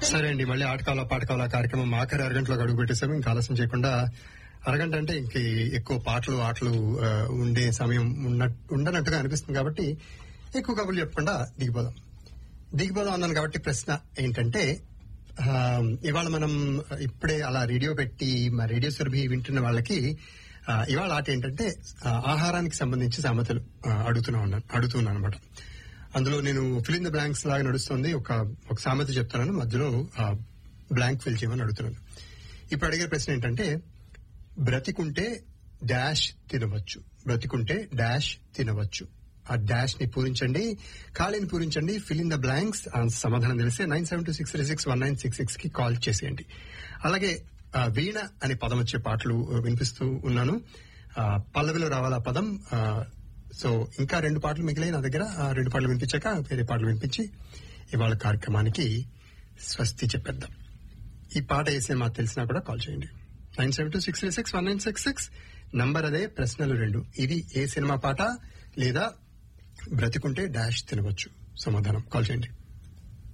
సరే అండి మళ్ళీ ఆటకాల పాటకాల కార్యక్రమం ఆఖరి అరగంటలో అడుగు పెట్టేసాము ఇంకా ఆలస్యం చేయకుండా అరగంట అంటే ఇంక ఎక్కువ పాటలు ఆటలు ఆ, ఉండే సమయం ఉన్న- ఉండనట్టుగా అనిపిస్తుంది కాబట్టి ఎక్కువ కబుర్లు చెప్పకుండా దిగిపోదాం దిగిపోదాం అన్నాను కాబట్టి ప్రశ్న ఏంటంటే ఆ, ఇవాళ మనం ఇప్పుడే అలా రేడియో పెట్టి మా రేడియో సురభి వింటున్న వాళ్ళకి ఆ, ఇవాళ ఆట ఏంటంటే ఆ, ఆహారానికి సంబంధించి సామెతలు ఆ, అడుగుతున్నా ఉన్నాను అడుగుతున్నాను అనమాట అందులో నేను ఫిల్ ఇన్ ద బ్లాంక్స్ లాగా నడుస్తుంది ఒక ఒక సామెత చెప్తున్నాను మధ్యలో బ్లాంక్ ఫిల్ చేయమని అడుగుతున్నాను ఇప్పుడు అడిగే ప్రశ్న ఏంటంటే బ్రతికుంటే డాష్ తినవచ్చు బ్రతికుంటే డాష్ తినవచ్చు ఆ డాష్ ని పూరించండి ఖాళీని పూరించండి ఫిల్ ఇన్ ద బ్లాంక్స్ ఆ సమాధానం తెలిస్తే nine seven two six three six one nine six six కి కాల్ చేసేయండి అలాగే ఆ, వీణ అనే పదం వచ్చే పాటలు ఆ, వినిపిస్తూ ఉన్నాను ఆ, పల్లవిలో రావాల పదం ఆ, సో ఇంకా రెండు పాటలు మిగిలాయి నా దగ్గర ఆ రెండు పాటలు వినిపించాక వేరే పాటలు వినిపించి ఇవాళ కార్యక్రమానికి స్వస్తి చెప్పేద్దాం ఈ పాట ఏ సినిమా తెలిసినా కూడా కాల్ చేయండి nine seven two six three six one nine six six number అదే ప్రశ్నలు రెండు ఇది ఏ సినిమా పాట లేదా బ్రతికుంటే డాష్ తినవచ్చు సమాధానం కాల్ చేయండి